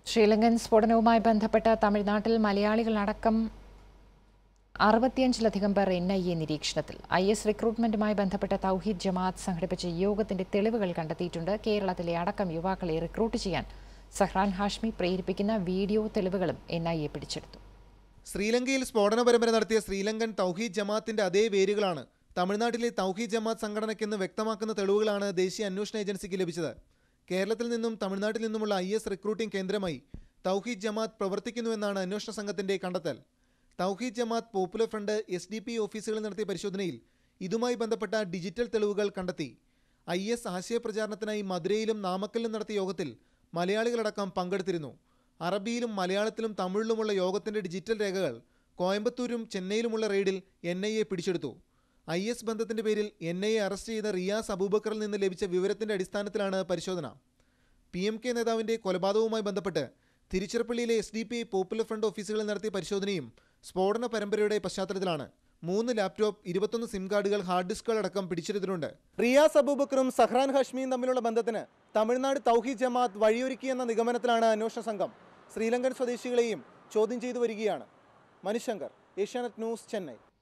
ശ്രീലങ്കൻ സ്ഫോടനവുമായി ബന്ധപ്പെട്ട് തമിഴ്നാട്ടിൽ മലയാളികളടക്കം അറുപത്തിയഞ്ചിലധികം പേർ എൻ ഐ എ നിരീക്ഷണത്തിൽ ഐ എസ് റിക്രൂട്ട്മെന്റുമായി ബന്ധപ്പെട്ട തൗഹീദ് ജമാഅത്ത് സംഘടിപ്പിച്ച യോഗത്തിന്റെ തെളിവുകൾ കണ്ടെത്തിയിട്ടുണ്ട് കേരളത്തിലെ അടക്കം യുവാക്കളെ റിക്രൂട്ട് ചെയ്യാൻ സഹ്റാൻ ഹാഷ്മി പ്രേരിപ്പിക്കുന്ന വീഡിയോ തെളിവുകളും എൻ ഐ എ പിടിച്ചെടുത്തു ശ്രീലങ്കയിൽ സ്ഫോടന പരമ്പര നടത്തിയ ശ്രീലങ്കൻ തൗഹീദ് ജമാഅത്തിന്റെ അതേ വേരുകളാണ് തമിഴ്നാട്ടിലെ തൗഹീദ് ജമാഅത്ത് സംഘടനയ്ക്കെന്ന് വ്യക്തമാക്കുന്ന തെളിവുകളാണ് ദേശീയ അന്വേഷണ ഏജൻസിക്ക് ലഭിച്ചത് കേരളത്തിൽ നിന്നും തമിഴ്നാട്ടിൽ നിന്നുമുള്ള ഐ എസ് റിക്രൂട്ടിംഗ് കേന്ദ്രമായി തൗഹീദ് ജമാഅത്ത് പ്രവർത്തിക്കുന്നുവെന്നാണ് അന്വേഷണ സംഘത്തിന്റെ കണ്ടെത്തൽ Thowheed Jamath Popular Front S D P ഓഫീസുകളിൽ നടത്തിയ പരിശോധനയിൽ ഇതുമായി ബന്ധപ്പെട്ട ഡിജിറ്റൽ തെളിവുകൾ കണ്ടെത്തി ഐ എസ് ആശയപ്രചാരണത്തിനായി മധുരയിലും നാമക്കലിലും നടത്തിയ യോഗത്തിൽ മലയാളികളടക്കം പങ്കെടുത്തിരുന്നു അറബിയിലും മലയാളത്തിലും തമിഴിലുമുള്ള യോഗത്തിന്റെ ഡിജിറ്റൽ രേഖകൾ കോയമ്പത്തൂരും ചെന്നൈയിലുമുള്ള റെയ്ഡിൽ എൻ ഐ എ പിടിച്ചെടുത്തു ഐ എസ് ബന്ധത്തിന്റെ പേരിൽ എൻ ഐ എ അറസ്റ്റ് ചെയ്ത റിയാസ് അബൂബക്കറിൽ നിന്ന് ലഭിച്ച വിവരത്തിന്റെ അടിസ്ഥാനത്തിലാണ് പരിശോധന പി എം കെ നേതാവിന്റെ കൊലപാതകവുമായി ബന്ധപ്പെട്ട് തിരുച്ചിറപ്പള്ളിയിലെ S D P Popular Front ഓഫീസുകളിൽ നടത്തിയ പരിശോധനയും സ്ഫോടന പരമ്പരയുടെ പശ്ചാത്തലത്തിലാണ് മൂന്ന് ലാപ്ടോപ്പ് ഇരുപത്തൊന്ന് സിം കാർഡുകൾ ഹാർഡ് ഡിസ്കുകൾ അടക്കം പിടിച്ചെടുത്തിട്ടുണ്ട് റിയാസ് അബൂബക്കറും സഹ്റാൻ ഹാഷ്മിയും തമ്മിലുള്ള ബന്ധത്തിന് തമിഴ്നാട് തൗഹീദ് ജമാഅത്ത് വഴിയൊരുക്കിയെന്ന നിഗമനത്തിലാണ് അന്വേഷണ സംഘം ശ്രീലങ്കൻ സ്വദേശികളെയും ചോദ്യം ചെയ്തു വരികയാണ് മനുശങ്കർ ഏഷ്യാനെറ്റ് ന്യൂസ് ചെന്നൈ